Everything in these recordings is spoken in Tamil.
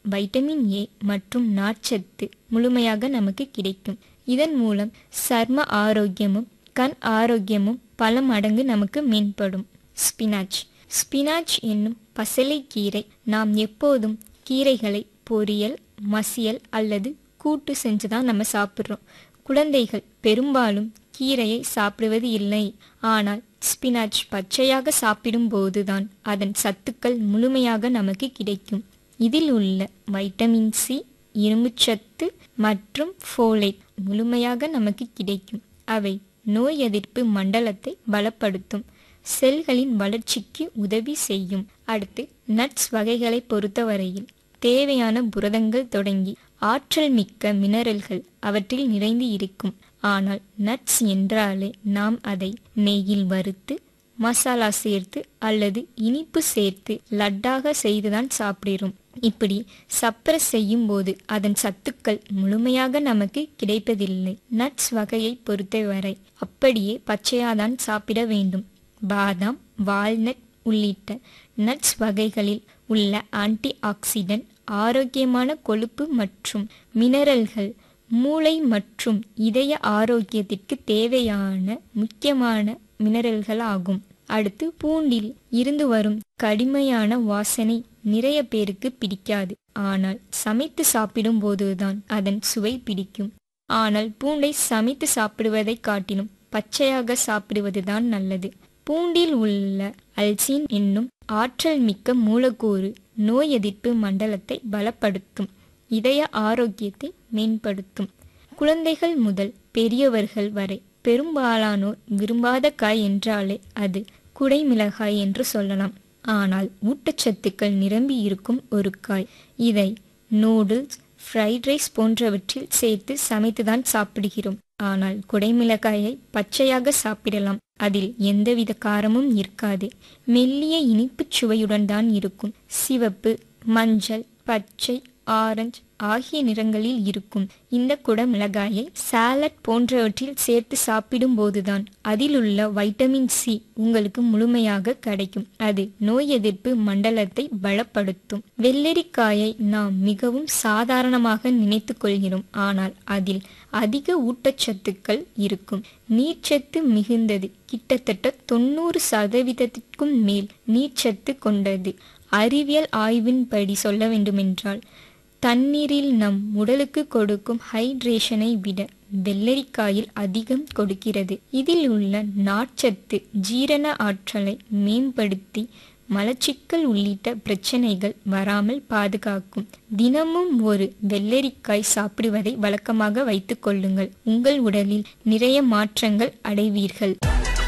வைட்டமின் ஏ மற்றும் நார்ச்சத்து முழுமையாக நமக்கு கிடைக்கும் இதன் மூலம் சர்ம ஆரோக்கியமும் கண் ஆரோக்கியமும் பல மடங்கு நமக்கு மேம்படும் ஸ்பினாச் ஸ்பினாச் என்னும் பசலைக்கீரை நாம் எப்போதும் கீரைகளை பொரியல் மசியல் அல்லது கூட்டு செஞ்சு தான் நம்ம சாப்பிட்றோம் குழந்தைகள் பெரும்பாலும் கீரையை சாப்பிடுவது இல்லை ஆனால் ஸ்பினாச் பச்சையாக சாப்பிடும்போது தான் அதன் சத்துக்கள் முழுமையாக நமக்கு கிடைக்கும் இதில் உள்ள வைட்டமின் சி இரும்புச்சத்து மற்றும் ஃபோலேட் முழுமையாக நமக்கு கிடைக்கும் அவை நோய் எதிர்ப்பு மண்டலத்தை பலப்படுத்தும் செல்களின் வளர்ச்சிக்கு உதவி செய்யும் அடுத்து நட்ஸ் வகைகளை பொறுத்தவரையில் தேவையான புரதங்கள் தொடங்கி ஆற்றல் மிக்க மினரல்கள் அவற்றில் நிறைந்து இருக்கும் ஆனால் நட்ஸ் என்றாலே நாம் அதை நெய்யில் வறுத்து மசாலா சேர்த்து அல்லது இனிப்பு சேர்த்து லட்டாக செய்துதான் சாப்பிடுகிறோம் இப்படி சப்பர செய்யும் போது அதன் சத்துக்கள் முழுமையாக நமக்கு கிடைப்பதில்லை நட்ஸ் வகையை பொறுத்தவரை அப்படியே பச்சையாதான் சாப்பிட வேண்டும் பாதாம் வால்நட் உள்ளிட்ட நட்ஸ் வகைகளில் உள்ள ஆன்டி ஆக்சிடென்ட் ஆரோக்கியமான கொழுப்பு மற்றும் மினரல்கள் மூளை மற்றும் இதய ஆரோக்கியத்திற்கு தேவையான முக்கியமான மினரல்கள் ஆகும் அடுத்து பூண்டில் இருந்து வரும் கடுமையான வாசனை நிறைய பேருக்கு பிடிக்காது ஆனால் சமைத்து சாப்பிடும் போதுதான் அதன் சுவை பிடிக்கும் ஆனால் பூண்டை சமைத்து சாப்பிடுவதை காட்டிலும் பச்சையாக சாப்பிடுவதுதான் நல்லது பூண்டில் உள்ள அல்சின் என்னும் ஆற்றல் மிக்க மூலக்கூறு நோய் எதிர்ப்பு மண்டலத்தை பலப்படுத்தும் இதய ஆரோக்கியத்தை மேம்படுத்தும் குழந்தைகள் முதல் பெரியவர்கள் வரை பெரும்பாலானோர் விரும்பாத காய் என்றாலே அது குடைமிளகாய் என்று சொல்லலாம் ஆனால் ஊட்டச்சத்துக்கள் நிரம்பி இருக்கும் ஒரு காய் இதை நூடுல்ஸ் ஃப்ரைட் ரைஸ் போன்றவற்றில் சேர்த்து சமைத்துதான் சாப்பிடுகிறோம் ஆனால் குடைமிளகாயை பச்சையாக சாப்பிடலாம் அதில் எந்தவித காரமும் இருக்காது மெல்லிய இனிப்புச் சுவையுடன் தான் இருக்கும் சிவப்பு மஞ்சள் பச்சை ஆரஞ்சு ஆகிய நிறங்களில் இருக்கும் இந்த குடமிளகாயை சாலட் போன்றவற்றில் சேர்த்து சாப்பிடும் போதுதான் அதில் உள்ள வைட்டமின் சி உங்களுக்கு முழுமையாக கிடைக்கும் அது நோய் எதிர்ப்பு மண்டலத்தை பலப்படுத்தும் வெள்ளரிக்காயை நாம் மிகவும் சாதாரணமாக நினைத்து கொள்கிறோம் ஆனால் அதில் அதிக ஊட்டச்சத்துக்கள் இருக்கும் நீர்ச்சத்து மிகுந்தது கிட்டத்தட்ட தொண்ணூறு சதவீதத்திற்கும் மேல் நீர்ச்சத்து கொண்டது அறிவியல் ஆய்வின்படி சொல்ல வேண்டுமென்றால் தண்ணீரில் நம் உடலுக்கு கொடுக்கும் ஹைட்ரேஷனை விட வெள்ளரிக்காயில் அதிகம் கொடுக்கிறது இதில் உள்ள நார்ச்சத்து ஜீரண ஆற்றலை மேம்படுத்தி மலச்சிக்கல் உள்ளிட்ட பிரச்சனைகள் வராமல் பாதுகாக்கும் தினமும் ஒரு வெள்ளரிக்காய் சாப்பிடுவதை வழக்கமாக வைத்துக் கொள்ளுங்கள் உங்கள் உடலில் நிறைய மாற்றங்கள் அடைவீர்கள்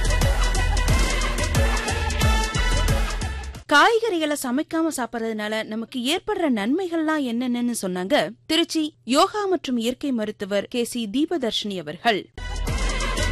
காய்கறிகளை சமைக்காம சாப்பிடுறதுனால நமக்கு ஏற்படுற நன்மைகள்லாம் என்னென்னு சொன்னாங்க திருச்சி யோகா மற்றும் இயற்கை மருத்துவர் கே சி தீபதர்ஷினி அவர்கள்